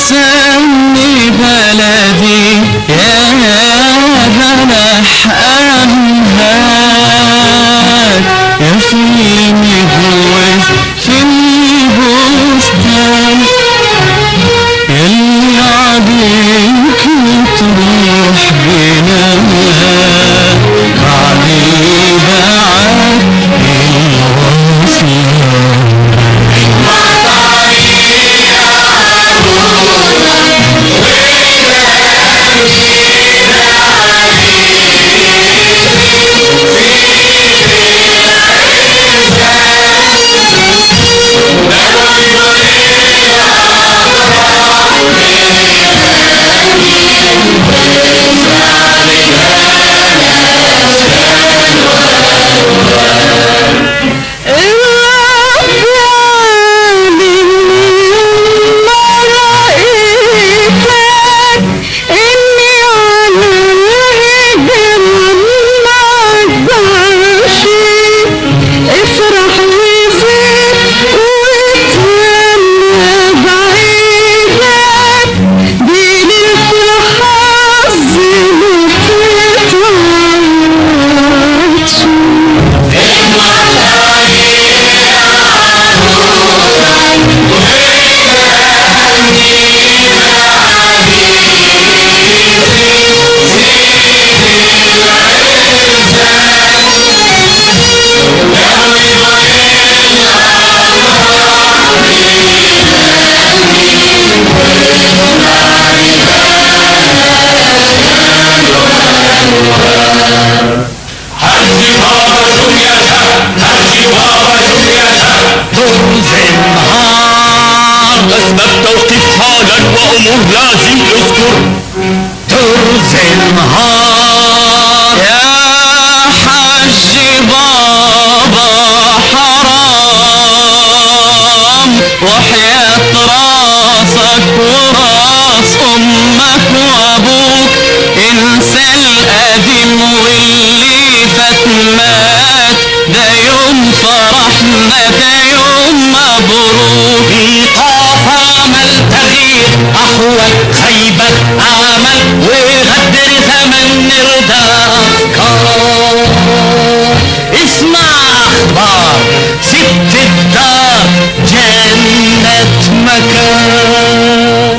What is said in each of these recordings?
تسمي بلدي يا بلح أمهات يا فيني هوس في البستان يلي عليك تروح بنامات علي بعد الوصيان افرح وزيد وتمنى بعيدك بين الحظ متتعطش ترزمهار أسباب توقيف حالا وأمور لازم اذكر ترزمهار يا حج بابا حرام وحياة راسك وراس أمك وأبوك انسى القديم واللي فات مات ده يوم فرحنا ده يوم مبروك إيقاف عمل تغيير أحوال خيبة عمل وغدر زمن نرضى أفكار اسمع أخبار ست الدار جنة مكان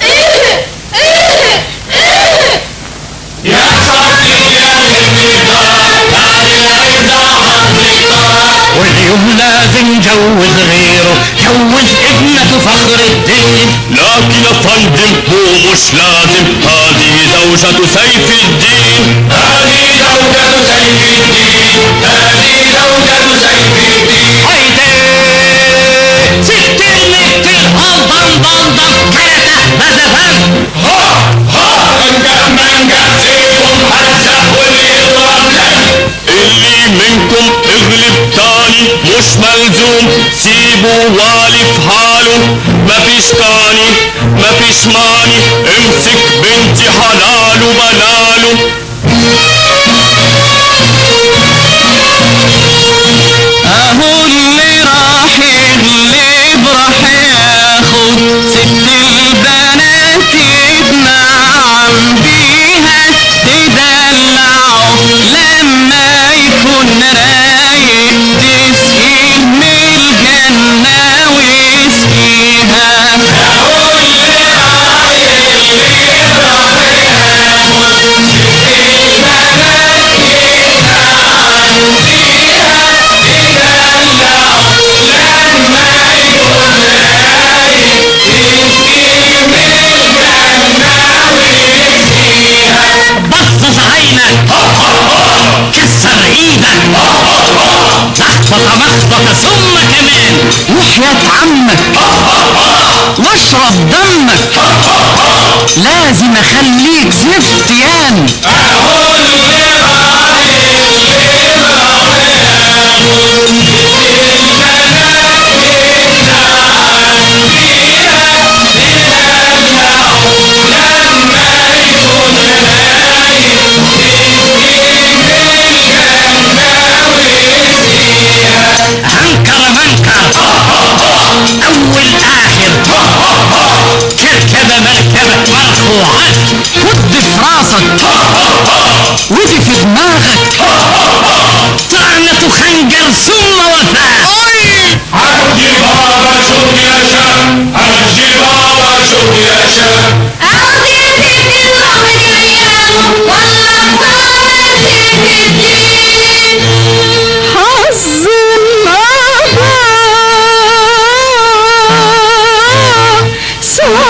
واليوم لازم جوز غيره جوز ابنة فخر الدين لكن أفندم هو مش لازم هذه زوجة سيف الدين هذه زوجة سيف الدين هذه زوجة سيف الدين هيدي ست المتر هضم ضم كرته مزفن ها ها منجا منجا سيفهم هزة والإضراب لن اللي منكم اغلب تاني مش ملزوم سيبوا والي في حاله مفيش تاني مفيش ماني امسك بنتي حلاله بلاله اهو اللي راح يغلب راح ياخد ست البنات يتنعم بيها تدلعه لما يكون رايق تسقيه من الجنة ويسقيها بصص عينك كسر ايدك لخبطة مخبطة ثم كمان وحياة عمك واشرب دمك لازم اخليك زفت يان هنكر منكر اول اخر كركبة صار